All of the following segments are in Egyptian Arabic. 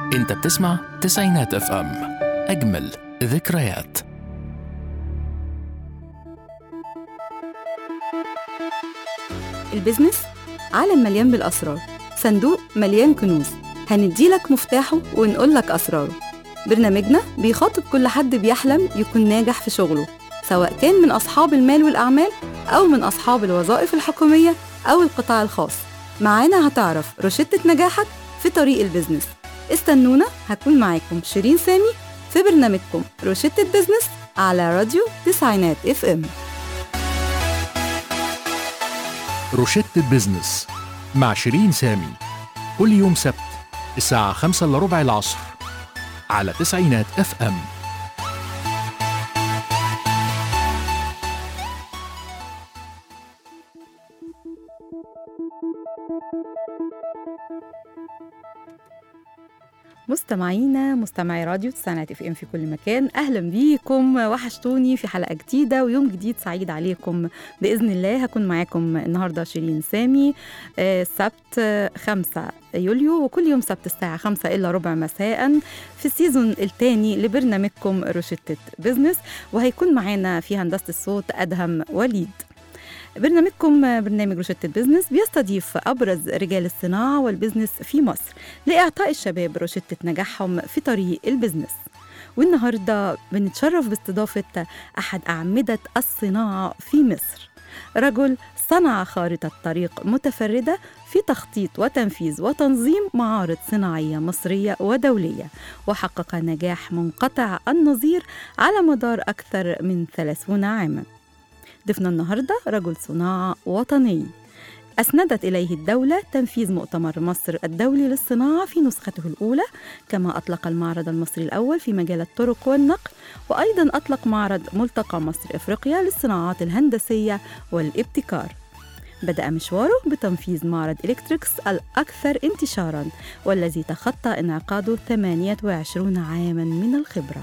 انت بتسمع تسعينات اف ام اجمل ذكريات البيزنس عالم مليان بالأسرار صندوق مليان كنوز هنديلك مفتاحه ونقولك أسراره برنامجنا بيخاطب كل حد بيحلم يكون ناجح في شغله سواء كان من أصحاب المال والأعمال أو من أصحاب الوظائف الحكومية أو القطاع الخاص معانا هتعرف روشتة نجاحك في طريق البيزنس استنونا هكون معاكم شيرين سامي في برنامجكم روشتة بيزنس على راديو تسعينات اف ام روشتة بيزنس مع شيرين سامي كل يوم سبت الساعة خمسة إلا ربع العصر على تسعينات اف ام مستمعينا مستمعي راديو تسعينات اف ام في كل مكان اهلا بيكم وحشتوني في حلقه جديده ويوم جديد سعيد عليكم باذن الله هكون معاكم النهارده شيرين سامي آه، السبت آه، 5 يوليو وكل يوم سبت الساعه 5 الا ربع مساء في السيزون الثاني لبرنامجكم روشتة بزنس وهيكون معانا في هندسه الصوت ادهم وليد برنامجكم برنامج روشتة بزنس بيستضيف أبرز رجال الصناعة والبزنس في مصر لإعطاء الشباب روشتة نجاحهم في طريق البزنس والنهاردة بنتشرف باستضافة أحد أعمدة الصناعة في مصر رجل صنع خارطة طريق متفردة في تخطيط وتنفيذ وتنظيم معارض صناعية مصرية ودولية وحقق نجاح منقطع النظير على مدار أكثر من 30 عاماً ضيفنا النهارده رجل صناعة وطني أسندت إليه الدولة تنفيذ مؤتمر مصر الدولي للصناعة في نسخته الأولى كما أطلق المعرض المصري الأول في مجال الطرق والنقل وأيضا أطلق معرض ملتقى مصر إفريقيا للصناعات الهندسية والابتكار بدأ مشواره بتنفيذ معرض إلكتريكس الأكثر انتشاراً والذي تخطى انعقاده 28 عاماً من الخبرة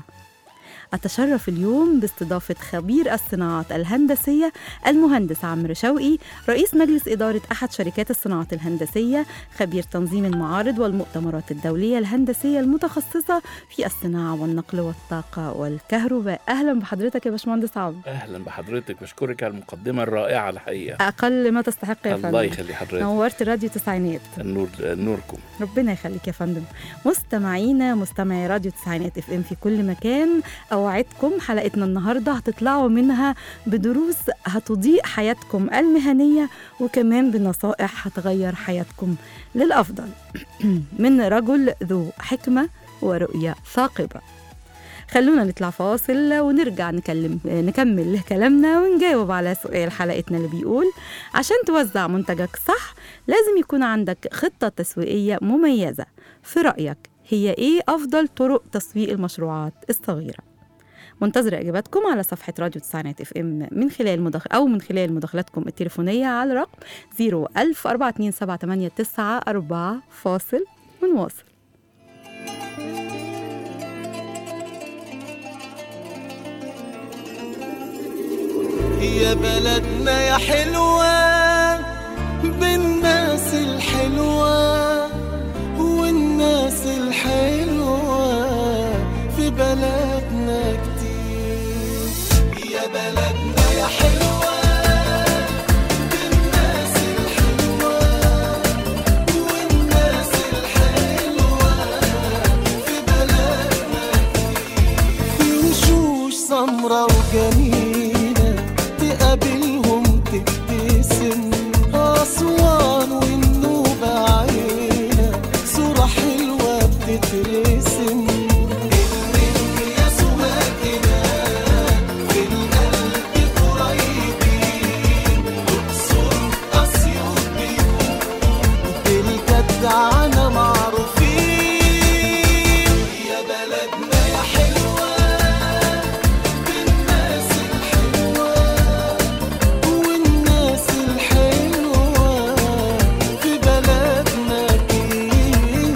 أتشرف اليوم باستضافة خبير الصناعات الهندسية المهندس عمرو شوقي رئيس مجلس إدارة أحد شركات الصناعات الهندسية خبير تنظيم المعارض والمؤتمرات الدولية الهندسية المتخصصة في الصناعة والنقل والطاقة والكهرباء أهلا بحضرتك يا باشمهندس عمرو اهلا بحضرتك بشكرك على المقدمه الرائعه الحقيقه أقل ما تستحق يا الله فندم يخلي حضرتك نورت راديو تسعينات النور نوركم ربنا يخليك يا فندم مستمعينا مستمعي راديو تسعينات اف ام في كل مكان اوعدكم حلقتنا النهارده هتطلعوا منها بدروس هتضيء حياتكم المهنيه وكمان بنصائح هتغير حياتكم للافضل من رجل ذو حكمه ورؤيه ثاقبه خلونا نطلع فاصل ونرجع نكلم نكمل كلامنا ونجاوب على سؤال حلقتنا اللي بيقول عشان توزع منتجك صح لازم يكون عندك خطة تسويقية مميزة في رأيك هي إيه أفضل طرق تسويق المشروعات الصغيرة؟ منتظرة إجاباتكم على صفحة راديو تسعينات اف ام من خلال مداخل أو من خلال مداخلاتكم التليفونية على رقم 01000 427 فاصل ونواصل يا بلدنا يا حلوة بالناس الحلوة والناس الحلوة في بلدنا كتير يا بلدنا يا حلوة بالناس الحلوة والناس الحلوة في بلدنا كتير في وشوش سمرة وجميلة تقابلهم تبتسم أسوان والنوبة عينة صورة حلوة بتترسم النجم يا سواقنا في القلب قريبين الأقصر أسيوط بيوت بالجدعنة معروفين يا بلدنا يا حلوة بالناس الحلوة والناس الحلوة في بلدنا كتير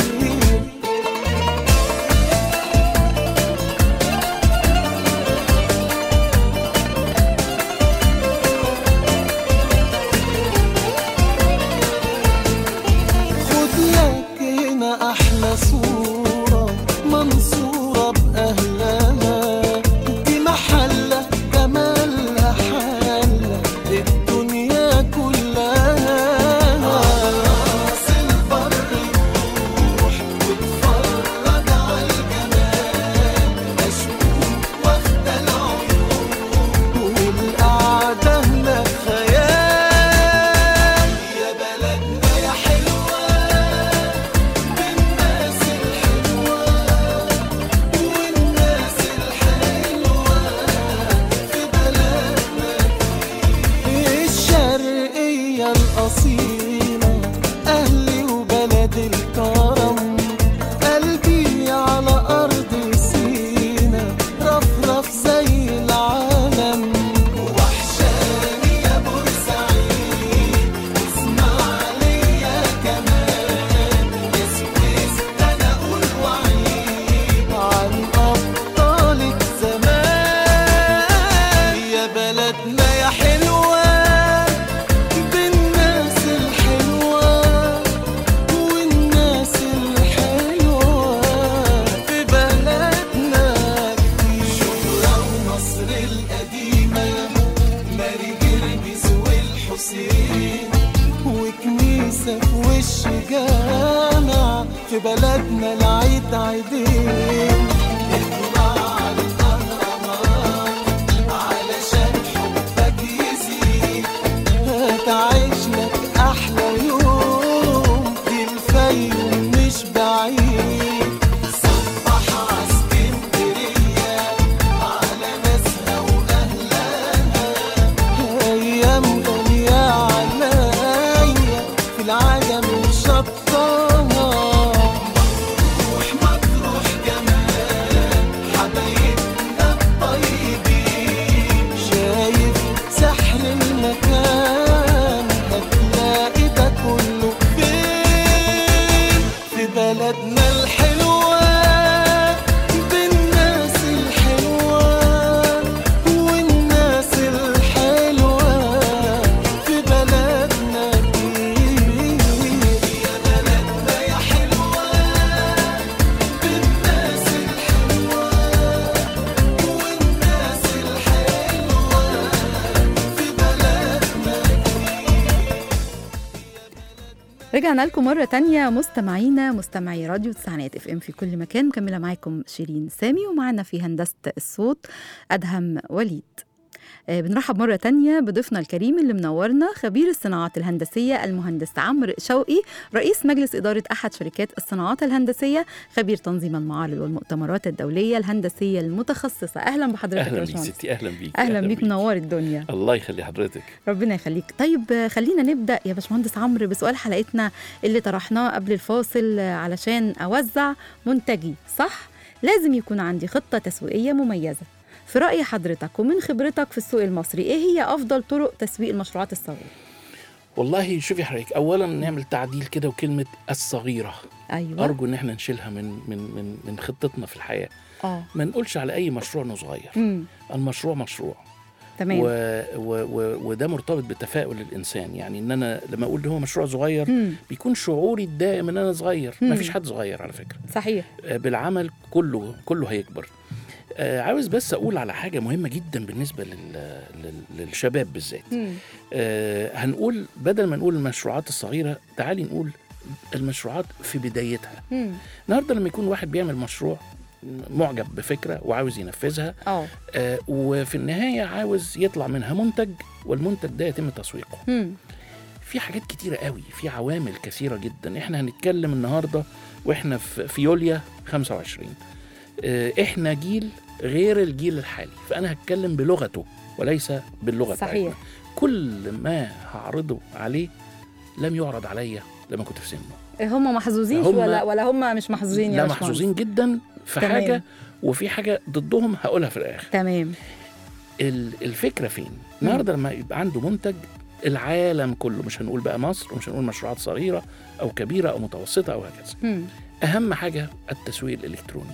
خد لك كنيسة في وش جامع في بلدنا العيد عيدين اطلع على الأهرامات علشان حبك يزيد هتعيش لك أحلى يوم دي الفيوم مش بعيد صبح عسكندرية على ناسها وأهلها أيام غالية عليا في العجم وشطها مطروح مطروح جمال حبايبنا الطيبين شايف سحر المكان هتلاقي ده كله فين في بلدنا الحلوة بالناس الحلوة والناس الحلوة في بلدنا كتير يا بلدنا يا حلوة بالناس الحلوة والناس الحلوة في بلدنا رجعنا لكم مرة تانية مستمعينا مستمعي راديو تسعينات اف ام في كل مكان مكملة معاكم شيرين سامي ومعنا في هندسة الصوت أدهم وليد آه، بنرحب مرة تانية بضيفنا الكريم اللي منورنا خبير الصناعات الهندسية المهندس عمرو شوقي رئيس مجلس إدارة أحد شركات الصناعات الهندسية خبير تنظيم المعارض والمؤتمرات الدولية الهندسية المتخصصة أهلا بحضرتك يا اهلا بيك باشمهندس ستي اهلا بيك أهلا بيك منور الدنيا الله يخلي حضرتك ربنا يخليك طيب آه، خلينا نبدا يا باشمهندس عمرو بسؤال حلقتنا اللي طرحناه قبل الفاصل آه، علشان اوزع منتجي صح لازم يكون عندي خطه تسويقيه مميزه في راي حضرتك ومن خبرتك في السوق المصري ايه هي افضل طرق تسويق المشروعات الصغيره والله شوفي حضرتك اولا نعمل تعديل كده وكلمه الصغيره ايوه ارجو ان احنا نشيلها من من من من خطتنا في الحياه اه ما نقولش على اي مشروع انه صغير امم المشروع مشروع تمام و و و وده مرتبط بتفاؤل الانسان يعني ان انا لما اقول ده هو مشروع صغير مم. بيكون شعوري الدائم ان انا صغير مم. ما فيش حد صغير على فكره صحيح آه، بالعمل كله كله هيكبر آه، عاوز بس اقول على حاجه مهمه جدا بالنسبه لل... لل... للشباب بالذات مم. آه، هنقول بدل ما نقول المشروعات الصغيره تعالي نقول المشروعات في بدايتها مم. النهارده لما يكون واحد بيعمل مشروع معجب بفكره وعاوز ينفذها اه آه، وفي النهايه عاوز يطلع منها منتج والمنتج ده يتم تسويقه مم. في حاجات كتيرة قوي في عوامل كثيرة جدا احنا هنتكلم النهاردة واحنا في في يوليا 25 اه، احنا جيل غير الجيل الحالي فانا هتكلم بلغته وليس باللغة صحيح. بتاعتنا كل ما هعرضه عليه لم يعرض عليا لما كنت في سنه هم محظوظين هم- ولا ولا هم مش محظوظين يا لا باشمهندس؟ محظوظين جدا في تمام. حاجة وفي حاجة ضدهم هقولها في الآخر تمام ال- الفكره فين؟ النهارده لما يبقى عنده منتج العالم كله مش هنقول بقى مصر ومش هنقول مشروعات صغيره او كبيره او متوسطه او هكذا. مم. اهم حاجه التسويق الالكتروني.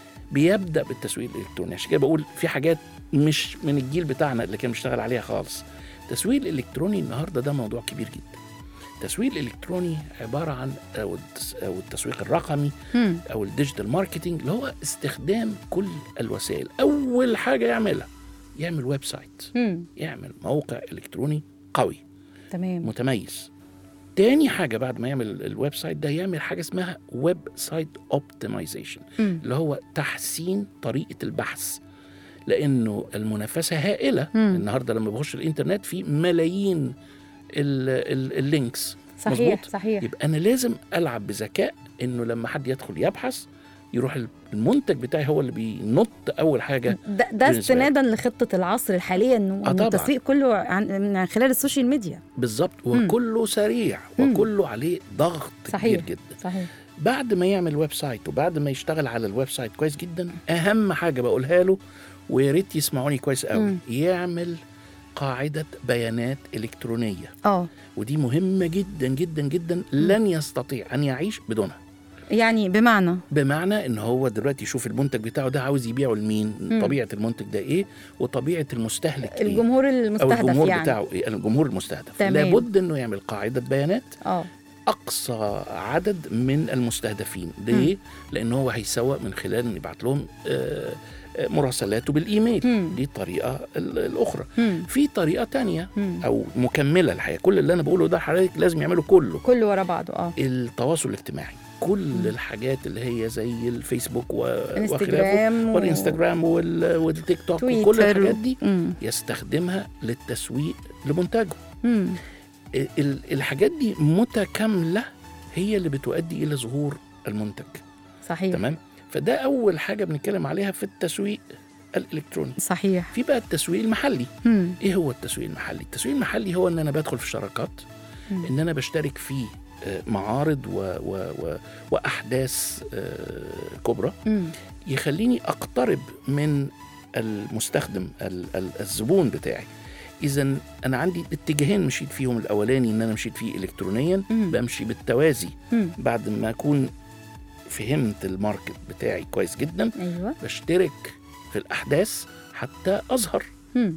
بيبدا بالتسويق الالكتروني عشان كده بقول في حاجات مش من الجيل بتاعنا اللي كان بيشتغل عليها خالص. التسويق الالكتروني النهارده ده موضوع كبير جدا. التسويق الالكتروني عباره عن او التس- أو التسويق الرقمي مم. او الديجيتال ماركتنج اللي هو استخدام كل الوسائل اول حاجه يعملها يعمل ويب سايت مم. يعمل موقع الكتروني قوي تمام متميز تاني حاجه بعد ما يعمل الويب سايت ده يعمل حاجه اسمها ويب سايت اوبتمايزيشن مم. اللي هو تحسين طريقه البحث لانه المنافسه هائله مم. النهارده لما بخش الانترنت في ملايين ال- ال- اللينكس صحيح مظبوط؟ صحيح يبقى انا لازم العب بذكاء انه لما حد يدخل يبحث يروح المنتج بتاعي هو اللي بينط اول حاجه ده, ده بالنسبة لي. استنادا لخطه العصر الحاليه انه آه إنه طبعاً. التسويق كله عن من خلال السوشيال ميديا بالظبط مم. وكله سريع مم. وكله عليه ضغط صحيح. كبير جدا صحيح بعد ما يعمل ويب سايت وبعد ما يشتغل على الويب سايت كويس جدا اهم حاجه بقولها له ويا ريت يسمعوني كويس قوي مم. يعمل قاعده بيانات الكترونيه اه ودي مهمه جدا جدا جدا لن يستطيع ان يعيش بدونها يعني بمعنى بمعنى ان هو دلوقتي يشوف المنتج بتاعه ده عاوز يبيعه لمين مم. طبيعه المنتج ده ايه وطبيعه المستهلك ايه الجمهور او المستهدف الجمهور يعني بتاعه ايه الجمهور المستهدف تمام. لابد انه يعمل قاعده بيانات اه اقصى عدد من المستهدفين ليه لان هو هيسوق من خلال ان يبعت لهم آه، آه، مراسلاته بالايميل مم. دي الطريقه ال- الاخرى مم. في طريقه تانية مم. او مكمله الحقيقه كل اللي انا بقوله ده حضرتك لازم يعمله كله كله ورا بعضه اه التواصل الاجتماعي كل مم. الحاجات اللي هي زي الفيسبوك و- وخلافه انستجرام و- والانستجرام وال- والتيك توك وكل تويتر الحاجات دي مم. يستخدمها للتسويق لمنتجه مم. ال- ال- الحاجات دي متكامله هي اللي بتؤدي الى ظهور المنتج صحيح تمام فده اول حاجه بنتكلم عليها في التسويق الالكتروني صحيح في بقى التسويق المحلي مم. ايه هو التسويق المحلي التسويق المحلي هو ان انا بدخل في شراكات مم. ان انا بشترك في آه، معارض و و و واحداث آه، كبرى مم. يخليني اقترب من المستخدم ال- ال- الزبون بتاعي اذا انا عندي اتجاهين مشيت فيهم الاولاني ان انا مشيت فيه الكترونيا مم. بمشي بالتوازي مم. بعد ما اكون فهمت الماركت بتاعي كويس جدا ايوه بشترك في الاحداث حتى اظهر مم.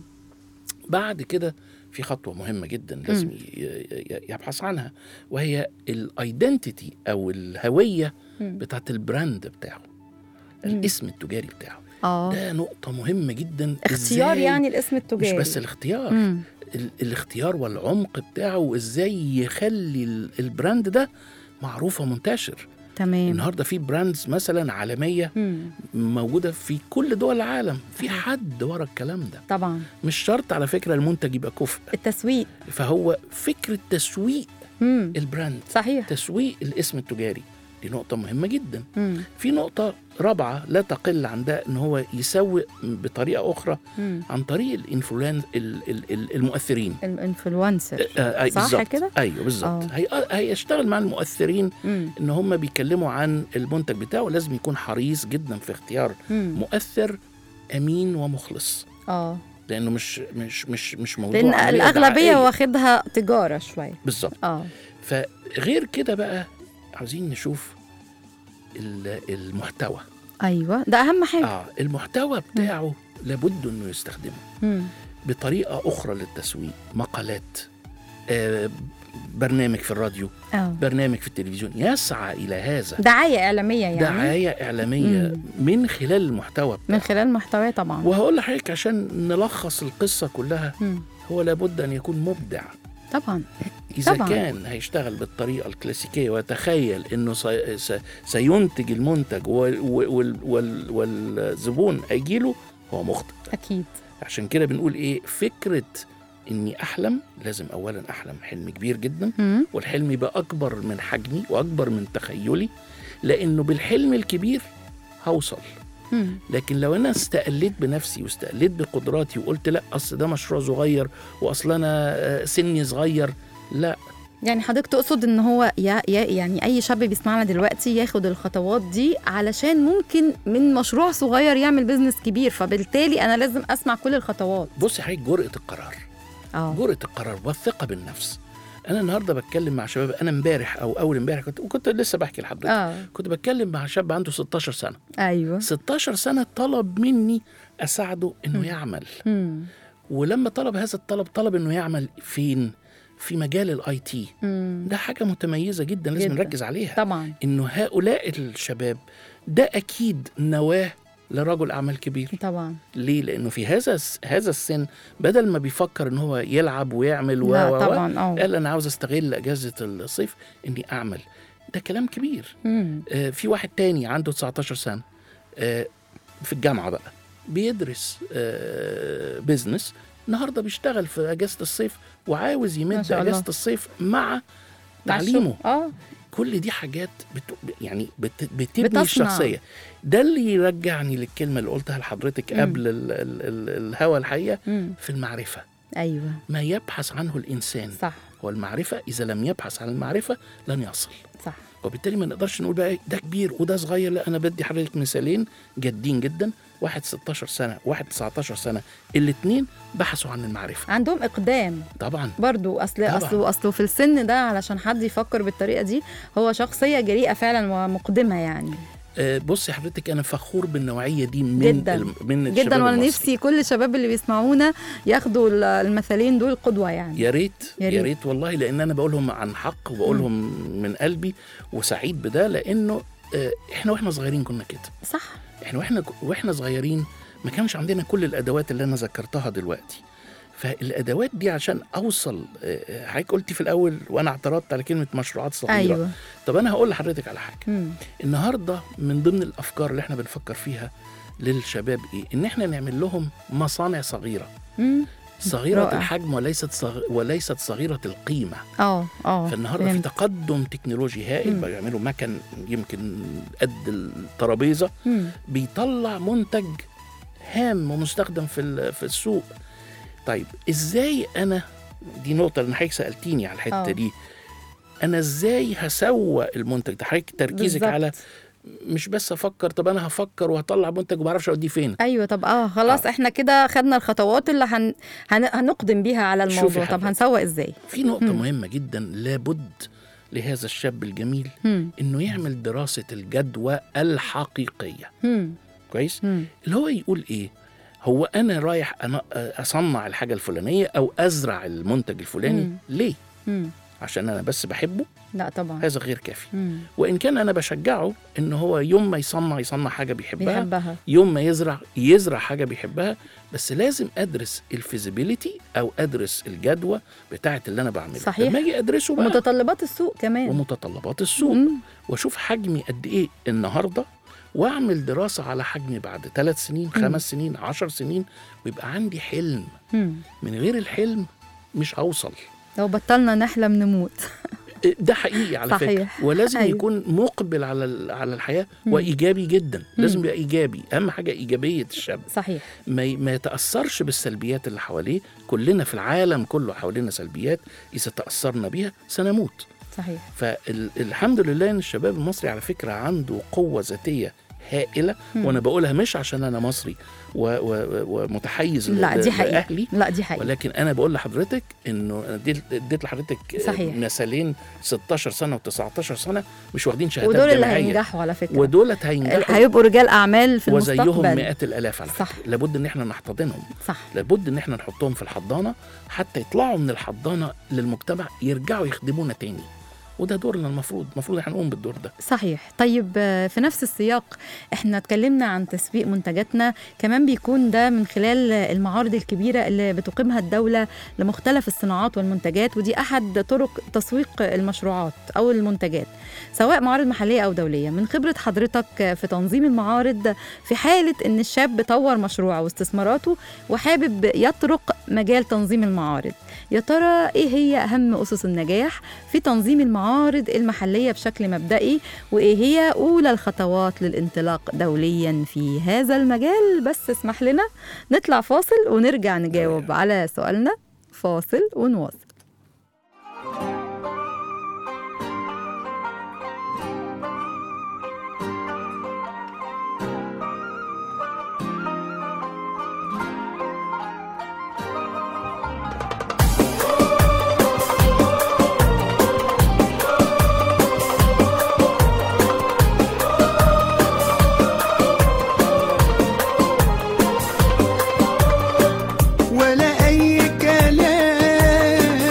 بعد كده في خطوه مهمه جدا لازم ي- ي- يبحث عنها وهي الايدنتيتي او الهويه مم. بتاعت البراند بتاعه مم. الاسم التجاري بتاعه اه ده نقطه مهمه جدا اختيار إزاي يعني الاسم مش التجاري بس الاختيار مم. ال- الاختيار والعمق بتاعه وازاي يخلي ال- البراند ده معروف ومنتشر تمام النهارده في براندز مثلا عالميه مم. موجوده في كل دول العالم في حد ورا الكلام ده طبعا مش شرط على فكره المنتج يبقى كفء التسويق فهو فكره تسويق مم. البراند صحيح تسويق الاسم التجاري دي نقطه مهمه جدا مم. في نقطه رابعه لا تقل عن ده ان هو يسوق بطريقه اخرى مم. عن طريق الانفلونس ال- ال- ال- المؤثرين الانفلونسر آه، أي صح بالظبط. كده؟ ايوه بالظبط آه. هي هيشتغل مع المؤثرين مم. ان هم بيتكلموا عن المنتج بتاعه لازم يكون حريص جدا في اختيار مم. مؤثر امين ومخلص اه لانه مش مش مش مش موضوع لان عملية الاغلبيه دعائية. واخدها تجاره شويه بالظبط اه فغير كده بقى عاوزين نشوف ال- المحتوى ايوه ده اهم حاجه اه المحتوى بتاعه لابد انه يستخدمه مم. بطريقه اخرى للتسويق مقالات آه برنامج في الراديو اه برنامج في التلفزيون يسعى الى هذا دعايه اعلاميه يعني دعايه اعلاميه من خلال المحتوى من بتاعه. خلال محتواه طبعا وهقول لحضرتك عشان نلخص القصه كلها مم. هو لابد ان يكون مبدع طبعا إذا طبعاً. كان هيشتغل بالطريقة الكلاسيكية ويتخيل إنه سي س- سينتج المنتج وال- وال- وال- والزبون هيجيله هو مخطئ اكيد عشان كده بنقول إيه فكرة إني أحلم لازم أولا أحلم حلم كبير جدا مم. والحلم يبقى أكبر من حجمي وأكبر من تخيلي لأنه بالحلم الكبير هوصل مم. لكن لو انا استقليت بنفسي واستقليت بقدراتي وقلت لا اصل ده مشروع صغير واصل انا آه، سني صغير لا يعني حضرتك تقصد ان هو يا يا يعني اي شاب بيسمعنا دلوقتي ياخد الخطوات دي علشان ممكن من مشروع صغير يعمل بيزنس كبير فبالتالي انا لازم اسمع كل الخطوات بصي حضرتك جرأة القرار اه جرأة القرار والثقة بالنفس انا النهارده بتكلم مع شباب انا امبارح او اول امبارح كنت وكنت لسه بحكي لحضرتك اه كنت بتكلم مع شاب عنده 16 سنه ايوه 16 سنه طلب مني اساعده انه يعمل مم. ولما طلب هذا الطلب طلب انه يعمل فين في مجال الاي تي مم. ده حاجه متميزه جدا لازم جداً. نركز عليها طبعا انه هؤلاء الشباب ده اكيد نواه لرجل اعمال كبير طبعا ليه لانه في هذا الس- هذا السن بدل ما بيفكر ان هو يلعب ويعمل و لا و- و- طبعا اه قال انا عاوز استغل اجازه الصيف اني اعمل ده كلام كبير مم. آه في واحد تاني عنده 19 سنه آه في الجامعه بقى بيدرس آه بيزنس النهارده بيشتغل في اجازه الصيف وعاوز ما يمد شاء الله. اجازه الصيف مع مع تعليمه الشغل. اه كل دي حاجات بت... يعني بت... بتبني بتصنع. الشخصيه ده اللي يرجعني للكلمه اللي قلتها لحضرتك مم. قبل ال... ال... ال... الهوى الحقيقه مم. في المعرفه ايوه ما يبحث عنه الانسان صح هو المعرفه اذا لم يبحث عن المعرفه لن يصل صح وبالتالي ما نقدرش نقول بقى إيه ده كبير وده صغير لا انا بدي حضرتك مثالين جادين جدا واحد 16 سنه واحد 19 سنه الاثنين بحثوا عن المعرفه عندهم اقدام طبعا برضو اصل طبعاً. اصله اصله في السن ده علشان حد يفكر بالطريقه دي هو شخصيه جريئه فعلا ومقدمه يعني آه بصي حضرتك انا فخور بالنوعيه دي من جداً. الم- من الشباب جدا وانا المصري. نفسي كل الشباب اللي بيسمعونا ياخدوا ال- المثالين دول قدوه يعني يا ريت يا يا ريت. ريت والله لان انا بقولهم عن حق وبقولهم من قلبي وسعيد بده لانه آه، احنا واحنا صغيرين كنا كده صح احنا واحنا واحنا صغيرين ما كانش عندنا كل الادوات اللي انا ذكرتها دلوقتي فالادوات دي عشان اوصل آه، حضرتك قلتي في الاول وانا اعترضت على كلمه مشروعات صغيره ايوه طب انا هقول لحضرتك على حاجه مم. النهارده من ضمن الافكار اللي احنا بنفكر فيها للشباب ايه ان احنا نعمل لهم مصانع صغيره مم. صغيره رائع. الحجم وليست صغ... وليست صغيره القيمه اه اه فالنهارده في فهمت. تقدم تكنولوجي هائل مم. بقى يعملوا مكن يمكن قد الترابيزه مم. بيطلع منتج هام ومستخدم في ال- في السوق طيب ازاي انا دي نقطه اللي حضرتك سالتيني على الحته آه. دي انا ازاي هسوق المنتج ده حضرتك تركيزك بالظبط. على مش بس افكر طب انا هفكر وهطلع منتج وما اعرفش اوديه فين ايوه طب اه خلاص آه. احنا كده خدنا الخطوات اللي هن... هن... هنقدم بيها على شوفي الموضوع طب حضرتك. هنسوق ازاي في نقطه مم. مهمه جدا لابد لهذا الشاب الجميل مم. انه يعمل دراسه الجدوى الحقيقيه مم. كويس مم. اللي هو يقول ايه هو انا رايح أنا اصنع الحاجه الفلانيه او ازرع المنتج الفلاني مم. ليه مم. عشان انا بس بحبه لا طبعا هذا غير كافي مم. وان كان انا بشجعه ان هو يوم ما يصنع يصنع حاجه بيحبها بيحبها يوم ما يزرع يزرع حاجه بيحبها بس لازم ادرس الفيزيبيليتي او ادرس الجدوى بتاعه اللي انا بعمله صحيح. لما اجي ادرسه بقى متطلبات السوق كمان ومتطلبات السوق مم. واشوف حجمي قد ايه النهارده واعمل دراسه على حجمي بعد ثلاث سنين خمس سنين عشر سنين ويبقى عندي حلم مم. من غير الحلم مش هوصل لو بطلنا نحلم نموت ده حقيقي على صحيح. فكره ولازم أيوة. يكون مقبل على ال- على الحياه مم. وايجابي جدا مم. لازم يبقى ايجابي اهم حاجه ايجابيه الشاب صحيح ما ي- ما يتاثرش بالسلبيات اللي حواليه كلنا في العالم كله حوالينا سلبيات اذا تاثرنا بيها سنموت صحيح فالحمد لله ان الشباب المصري على فكره عنده قوه ذاتيه هائله مم. وانا بقولها مش عشان انا مصري و- و- ومتحيز لا ل- دي حقيقة لاهلي لا دي حقيقة ولكن انا بقول لحضرتك انه أنا اديت اديت لحضرتك صحيح. مثالين 16 سنه و19 سنه مش واخدين شهادات ودول اللي جامعيه هينجحوا على فكرة ودولت هينجحوا هيبقوا رجال أعمال في وزيهم المستقبل مئات الالاف على صح. فكره لابد ان احنا نحتضنهم صح لابد ان احنا نحطهم في الحضانه حتى يطلعوا من الحضانه للمجتمع يرجعوا يخدمونا تاني وده دورنا المفروض المفروض احنا نقوم بالدور ده صحيح طيب آه، في نفس السياق احنا اتكلمنا عن تسويق منتجاتنا كمان بيكون ده من خلال آه، المعارض الكبيرة اللي بتقيمها الدولة لمختلف الصناعات والمنتجات ودي أحد طرق تسويق المشروعات أو المنتجات سواء معارض محلية أو دولية من خبرة حضرتك آه، في تنظيم المعارض في حالة إن الشاب طور مشروعه واستثماراته وحابب يطرق مجال تنظيم المعارض يا ترى إيه هي أهم أسس النجاح في تنظيم المعارض المحلية بشكل مبدئي وإيه هي أولى الخطوات للانطلاق دوليا في هذا المجال بس اسمح لنا نطلع فاصل ونرجع نجاوب على سؤالنا فاصل ونواصل ولا أي كلام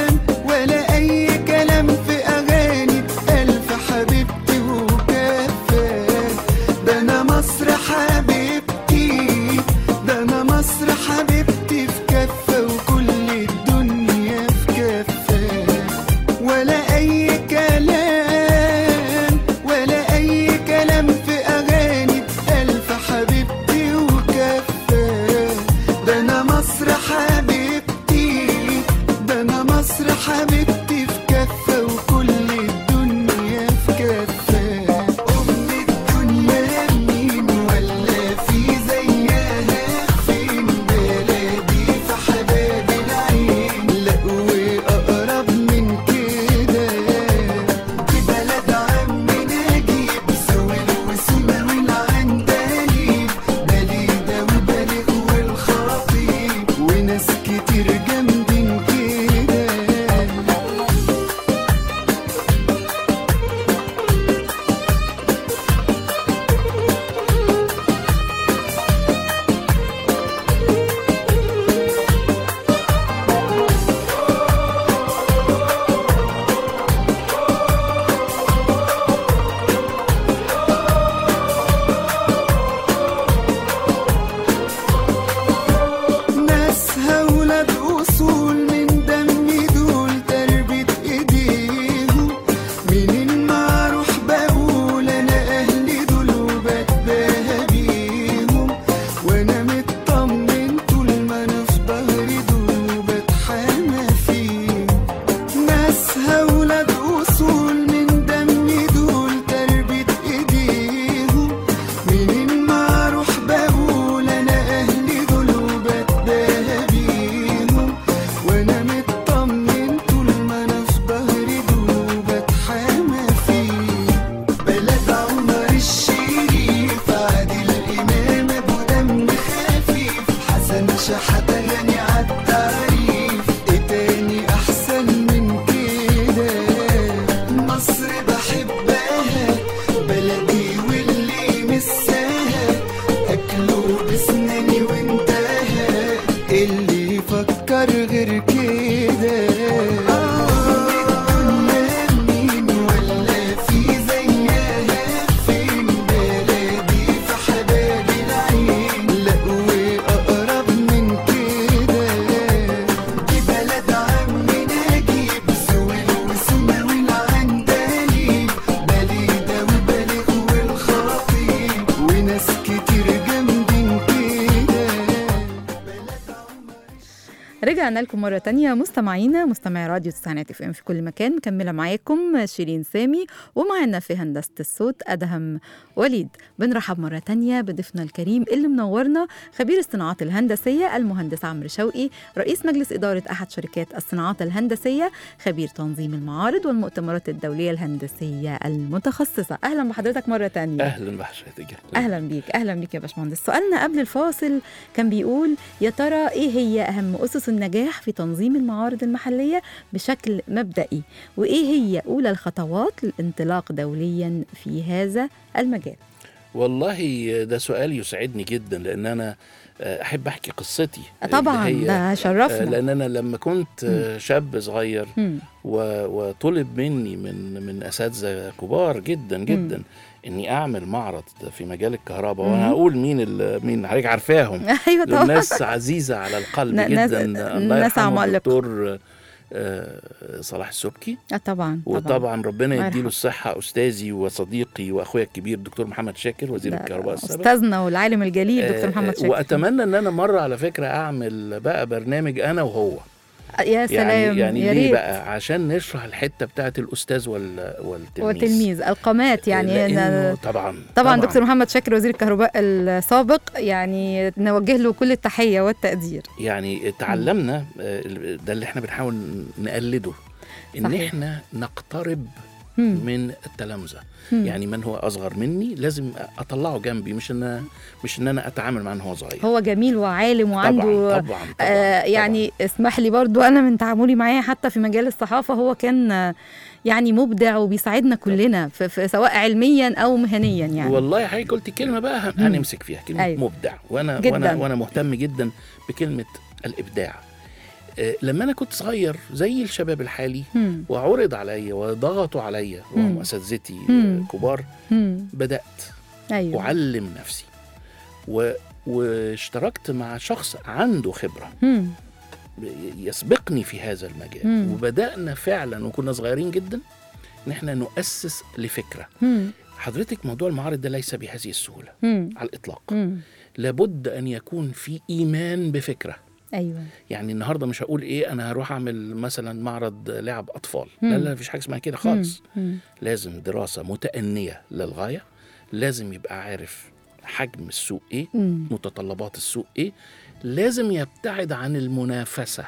ورجعنا لكم مرة تانية مستمعينا مستمعي راديو تسعينات اف ام في كل مكان مكملة معاكم شيرين سامي ومعنا في هندسة الصوت أدهم وليد بنرحب مرة تانية بضيفنا الكريم اللي منورنا خبير الصناعات الهندسية المهندس عمرو شوقي رئيس مجلس إدارة أحد شركات الصناعات الهندسية خبير تنظيم المعارض والمؤتمرات الدولية الهندسية المتخصصة أهلا بحضرتك مرة تانية اهلا بحضرتك اهلا بيك اهلا بيك يا باشمهندس سؤالنا قبل الفاصل كان بيقول يا ترى ايه هي اهم اسس النجاح في تنظيم المعارض المحليه بشكل مبدئي وايه هي اولى الخطوات للانطلاق دوليا في هذا المجال والله ده سؤال يسعدني جدا لان انا آه، احب احكي قصتي طبعا اللي هي- ده آه، شرفنا لان انا لما كنت آه، شاب صغير مم. و- وطلب مني من من اساتذه كبار جدا جدا اني اعمل معرض في مجال الكهرباء مم. وانا هقول مين ال- مين حضرتك عارفاهم ايوه دول طبعا ناس عزيزه على القلب ن- ناس- جدا الله ناس يرحمه عمالقة. الدكتور آه، صلاح السبكي آه طبعا طبعا وطبعا ربنا الله يديله يرحمه. الصحه استاذي وصديقي واخويا الكبير الدكتور محمد شاكر وزير ده الكهرباء السابق استاذنا والعالم الجليل آه، دكتور محمد آه، شاكر واتمنى ان انا مره على فكره اعمل بقى برنامج انا وهو يا سلام يعني يعني يا ليه ريت بقى عشان نشرح الحته بتاعت الاستاذ وال والتلميذ وتلميذ القامات يعني لأنه أنا- طبعا طبعا دكتور محمد شاكر وزير الكهرباء السابق يعني نوجه له كل التحيه والتقدير يعني اتعلمنا آه، ده اللي احنا بنحاول نقلده ان صحيح. احنا نقترب مم. من التلامذه مم. يعني من هو اصغر مني لازم اطلعه جنبي مش ان مش ان انا اتعامل معاه ان هو صغير هو جميل وعالم وعنده طبعا طبعا, طبعا آه يعني اسمح لي برضو انا من تعاملي معاه حتى في مجال الصحافه هو كان آه، يعني مبدع وبيساعدنا كلنا في, في سواء علميا او مهنيا يعني والله حضرتك قلت كلمه بقى هن- مم. هنمسك فيها كلمه أيوة. مبدع وانا جداً. وانا وانا مهتم جدا بكلمه الابداع آه، لما انا كنت صغير زي الشباب الحالي مم. وعرض عليا وضغطوا عليا مم. وهم اساتذتي مم. آه، كبار مم. بدات ايوه اعلم نفسي و واشتركت مع شخص عنده خبره مم. يسبقني في هذا المجال مم. وبدانا فعلا وكنا صغيرين جدا ان احنا نؤسس لفكره مم. حضرتك موضوع المعارض ده ليس بهذه السهوله مم. على الاطلاق مم. لابد ان يكون في ايمان بفكره ايوه يعني النهارده مش هقول ايه انا هروح اعمل مثلا معرض لعب اطفال مم. لا لا مفيش حاجه اسمها كده خالص مم. مم. لازم دراسه متأنية للغايه لازم يبقى عارف حجم السوق ايه مم. متطلبات السوق ايه لازم يبتعد عن المنافسه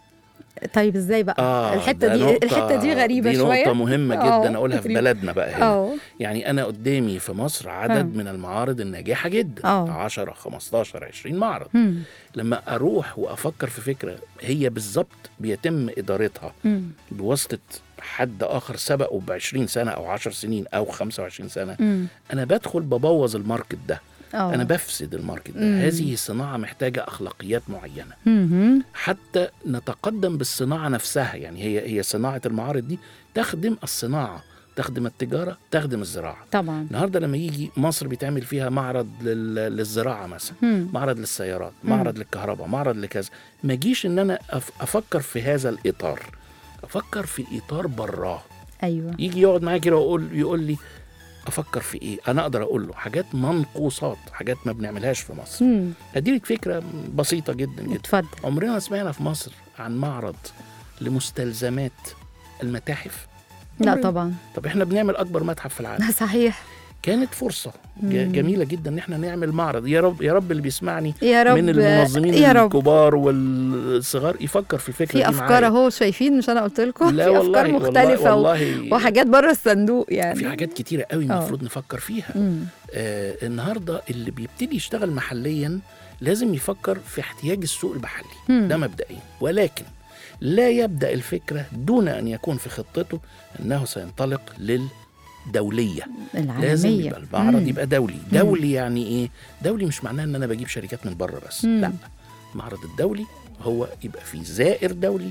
طيب ازاي بقى اه الحته ده دي نقطة- الحته دي غريبه دي شويه نقطة مهمة آه، جدا أقولها في غريبة. بلدنا بقى هنا اه يعني أنا قدامي في مصر عدد آه. من المعارض الناجحة جدا آه. 10 15 20 معرض مم. لما أروح وأفكر في فكرة هي بالظبط بيتم إدارتها مم. بواسطة حد آخر سبقه ب 20 سنة أو 10 سنين أو 25 سنة مم. أنا بدخل ببوظ الماركت ده اه أنا بفسد الماركت ده مم. هذه صناعة محتاجة أخلاقيات معينة مم. حتى نتقدم بالصناعة نفسها يعني هي هي صناعة المعارض دي تخدم الصناعة تخدم التجارة تخدم الزراعة طبعا النهارده لما يجي مصر بيتعمل فيها معرض لل... للزراعة مثلا مم. معرض للسيارات مم. معرض للكهرباء معرض لكذا ما اجيش ان انا أف... افكر في هذا الاطار افكر في اطار براه ايوه يجي يقعد معايا كده ويقول يقول لي افكر في ايه انا اقدر اقول له حاجات منقوصات حاجات ما بنعملهاش في مصر مم. هديلك فكره بسيطه جدا جدا اتفضل عمرنا ما سمعنا في مصر عن معرض لمستلزمات المتاحف لا عمرنا. طبعا طب احنا بنعمل اكبر متحف في العالم صحيح كانت فرصه ج- مم. جميله جدا ان احنا نعمل معرض يا رب يا رب اللي بيسمعني يا رب من المنظمين يا رب الكبار والصغار يفكر في الفكره في دي افكار معايا. اهو شايفين مش انا قلت لكم لا في والله افكار مختلفه والله, و... والله وحاجات بره الصندوق يعني في حاجات كتيره قوي آه. المفروض نفكر فيها مم. آه النهارده اللي بيبتدي يشتغل محليا لازم يفكر في احتياج السوق المحلي مم. ده مبدئيا ولكن لا يبدا الفكره دون ان يكون في خطته انه سينطلق للدوليه لازم العالميه يبقى المعرض مم. يبقى دولي دولي يعني ايه دولي مش معناه ان انا بجيب شركات من بره بس مم. لا المعرض الدولي هو يبقى فيه زائر دولي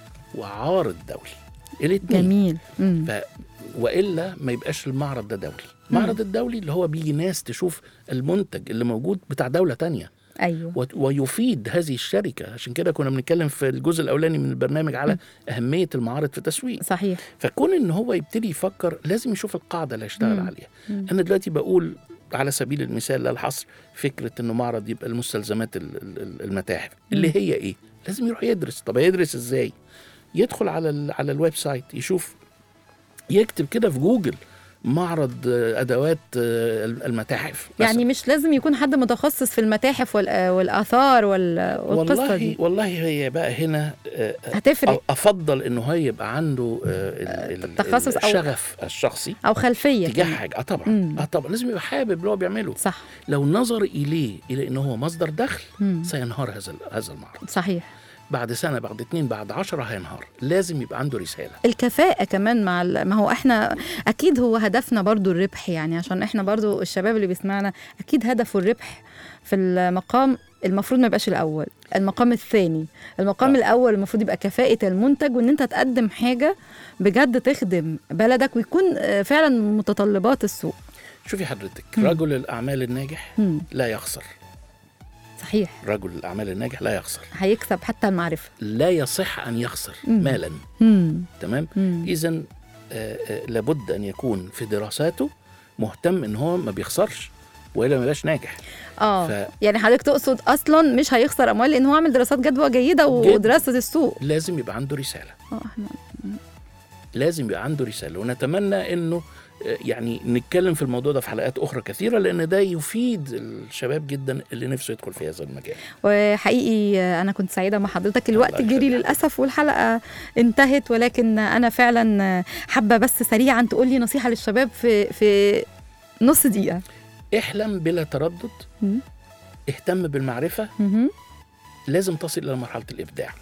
وعارض دولي الاثنين جميل مم. ف... والا ما يبقاش المعرض ده دولي المعرض الدولي اللي هو بيجي ناس تشوف المنتج اللي موجود بتاع دوله تانية ايوه و... ويفيد هذه الشركه عشان كده كنا بنتكلم في الجزء الاولاني من البرنامج على اهميه المعارض في التسويق صحيح فكون ان هو يبتدي يفكر لازم يشوف القاعده اللي هيشتغل مم. عليها مم. انا دلوقتي بقول على سبيل المثال لا الحصر فكره انه معرض يبقى المستلزمات ال- ال- ال- المتاحف اللي هي ايه لازم يروح يدرس طب يدرس ازاي يدخل على ال على الويب سايت يشوف يكتب كده في جوجل معرض آه، ادوات آه، المتاحف مثلاً. يعني مش لازم يكون حد متخصص في المتاحف وال- والآثار وال- والقصة والله دي والله هي بقى هنا آه، هتفرق افضل انه هو يبقى عنده آه، ال- ال- التخصص أو- الشغف الشخصي أو خلفية تجاه كمان. حاجه اه طبعا مم. اه طبعا لازم يبقى حابب اللي هو بيعمله صح لو نظر اليه الى انه هو مصدر دخل مم. سينهار هذا هذا المعرض صحيح بعد سنه بعد اتنين بعد عشرة هينهار لازم يبقى عنده رساله الكفاءة كمان مع ال- ما هو احنا اكيد هو هدفنا برضو الربح يعني عشان احنا برضو الشباب اللي بيسمعنا اكيد هدفه الربح في المقام المفروض ما يبقاش الاول المقام الثاني المقام آه. الاول المفروض يبقى كفاءة المنتج وان انت تقدم حاجة بجد تخدم بلدك ويكون آه، فعلا متطلبات السوق شوفي حضرتك مم. رجل الاعمال الناجح مم. لا يخسر صحيح رجل الاعمال الناجح لا يخسر هيكسب حتى المعرفة لا يصح ان يخسر مم. مالا مم. تمام مم. اذا لابد ان يكون في دراساته مهتم ان هو ما بيخسرش والا ما يبقاش ناجح اه ف- يعني حضرتك تقصد اصلا مش هيخسر اموال لان هو عامل دراسات جدوى جيده جدا. ودراسه السوق لازم يبقى عنده رساله اه احنا لازم يبقى عنده رساله ونتمنى انه آه، يعني نتكلم في الموضوع ده في حلقات اخرى كثيره لان ده يفيد الشباب جدا اللي نفسه يدخل في هذا المجال وحقيقي انا كنت سعيده مع حضرتك الوقت الله جري يخليك. للاسف والحلقه انتهت ولكن انا فعلا حابه بس سريعا تقول لي نصيحه للشباب في في نص دقيقه احلم بلا تردد مم. اهتم بالمعرفه مهم. لازم تصل الى مرحله الابداع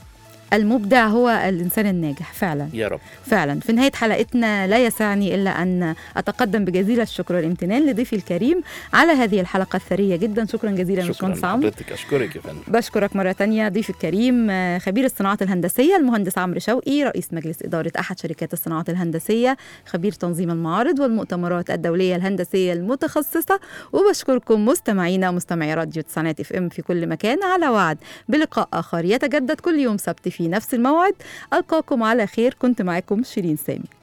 المبدع هو الانسان الناجح فعلا يا رب فعلا في نهايه حلقتنا لا يسعني الا ان اتقدم بجزيل الشكر والامتنان لضيفي الكريم على هذه الحلقه الثريه جدا شكرا جزيلا شكرا باشمهندس عمرو لحضرتك اشكرك يا فندم بشكرك مرة تانية ضيف الكريم آه، خبير الصناعات الهندسية المهندس عمرو شوقي رئيس مجلس إدارة أحد شركات الصناعات الهندسية خبير تنظيم المعارض والمؤتمرات الدولية الهندسية المتخصصة وبشكركم مستمعينا ومستمعي راديو تسعينات اف ام في كل مكان على وعد بلقاء آخر يتجدد كل يوم سبت في نفس الموعد ألقاكم على خير كنت معكم شيرين سامي